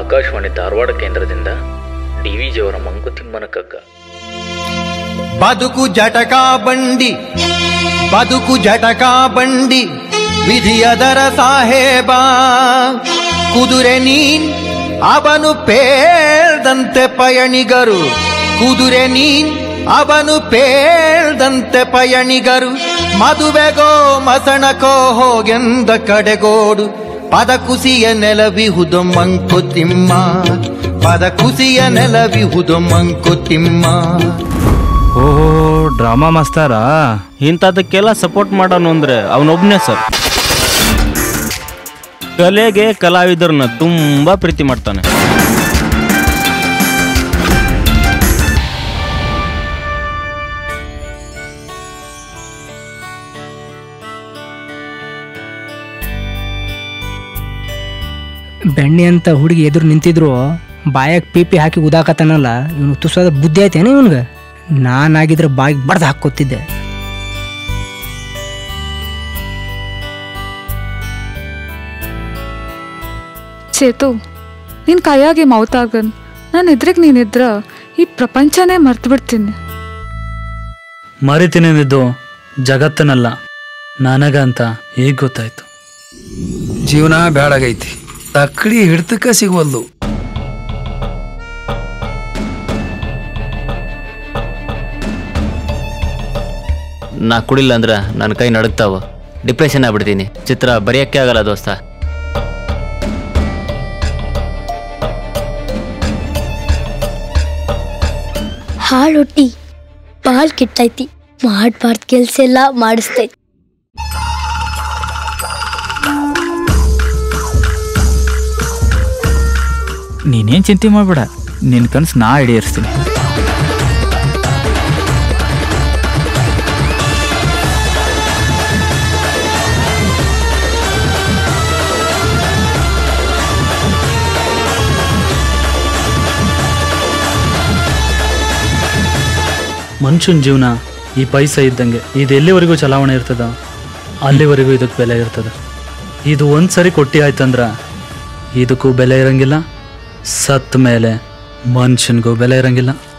ಆಕಾಶವಾಣಿ ಧಾರವಾಡ ಕೇಂದ್ರದಿಂದ D V ಜಿಯವರ ಮಂಕುತಿಮ್ಮನ ಕಗ್ಗ ಬದುಕು ಜಟಕಾ ಬಂಡಿ ಬದುಕು ಜಟಕಾ ಬಂಡಿ ವಿಧಿಯದರ ಸಾಹೇಬ ಕುದುರೆ ನೀನ್ ಅವನು ಪೇಳ್ದಂತೆ ಪಯಣಿಗರು ಕುದುರೆ ನೀನ್ ಅವನು ಪೇಳ್ದಂತೆ ಪಯಣಿಗರು ಮದುವೆಗೋ ಮಸಣಕೋ ಹೋಗೆಂದ ಕಡೆಗೋಡು ಪದ ಕುಸಿಯ ನೆಲವಿಹುದು ಮಂಕುತಿಮ್ಮ ಪದ ಕುಸಿಯ ನೆಲವಿಹುದು ಮಂಕುತಿಮ್ಮ ಓಹೋ ಡ್ರಾಮಾ ಮಾಸ್ತಾರಾ ಇಂಥದಕ್ಕೆಲ್ಲ ಸಪೋರ್ಟ್ ಮಾಡೋನು ಅಂದ್ರೆ ಅವನೊಬ್ಬನೇ ಸರ್ ಕಲೆಗೆ ಕಲಾವಿದರನ್ನ ತುಂಬಾ ಪ್ರೀತಿ ಮಾಡ್ತಾನೆ ಬೆಣ್ಣೆ ಅಂತ ಹುಡುಗಿ ಎದುರು ನಿಂತಿದ್ರು ಬಾಯಾಗ ಪೀಪಿ ಹಾಕಿ ಉದಾಕತ್ತಾನಲ್ಲ ಇವನು ತುಸದ ಬುದ್ಧಿ ಐತೇನೆ ಇವನ್ಗೆ ನಾನಾಗಿದ್ರೆ ಬಾಯಿಗೆ ಬಡ್ದು ಹಾಕೋತಿದ್ದೆ ಚೇತು ನಿನ್ ಕೈಯಾಗಿ ಮೌತಾಗನ್ ನಾನು ಎದ್ರಿಗೆ ನೀನಿದ್ರ ಈ ಪ್ರಪಂಚನೇ ಮರ್ತು ಬಿಡ್ತೀನಿ ಮರಿತೀನಿದ್ದು ಜಗತ್ತನಲ್ಲ ನನಗ ಅಂತ ಈಗ ಗೊತ್ತಾಯ್ತು ಜೀವನ ಬ್ಯಾಡಾಗೈತಿ ತಕ್ಕಡಿ ಹಿಡ್ತಕ್ಕ ಸಿಗೋಲ್ದು ನಾ ಕುಡಿಲ್ಲ ಅಂದ್ರೆ ನನ್ನ ಕೈ ನಡುಗ್ತಾವ ಡಿಪ್ರೆಷನ್ ಆಗ್ಬಿಡ್ತೀನಿ ಚಿತ್ರ ಬರೆಯೋಕ್ಕೆ ಆಗಲ್ಲ ದೋಸ್ತ ಹಾಳೊಟ್ಟಿ ಭಾಳ ಕೆಟ್ಟೈತಿ ಮಾಡ್ಬಾರ್ದು ಕೆಲ್ಸ ಎಲ್ಲ ಮಾಡಿಸ್ತೈತಿ ನೀನೇನ್ ಚಿಂತೆ ಮಾಡ್ಬೇಡ ನಿನ್ ಕನ್ಸು ನಾ ಈಡೇರಿಸ್ತೀನಿ ಮನುಷ್ಯನ ಜೀವನ ಈ ಪೈಸೆ ಇದ್ದಂಗೆ ಇದು ಎಲ್ಲಿವರೆಗೂ ಚಲಾವಣೆ ಇರ್ತದ ಅಲ್ಲಿವರೆಗೂ ಇದಕ್ಕೆ ಬೆಲೆ ಇರ್ತದ ಇದು ಒಂದು ಸರಿ ಕೊಟ್ಟಿ ಆಯ್ತಂದ್ರ ಇದಕ್ಕೂ ಬೆಲೆ ಇರಂಗಿಲ್ಲ ಸತ್ತ ಮೇಲೆ ಮನುಷ್ಯನಿಗೂ ಬೆಲೆ ಇರಂಗಿಲ್ಲ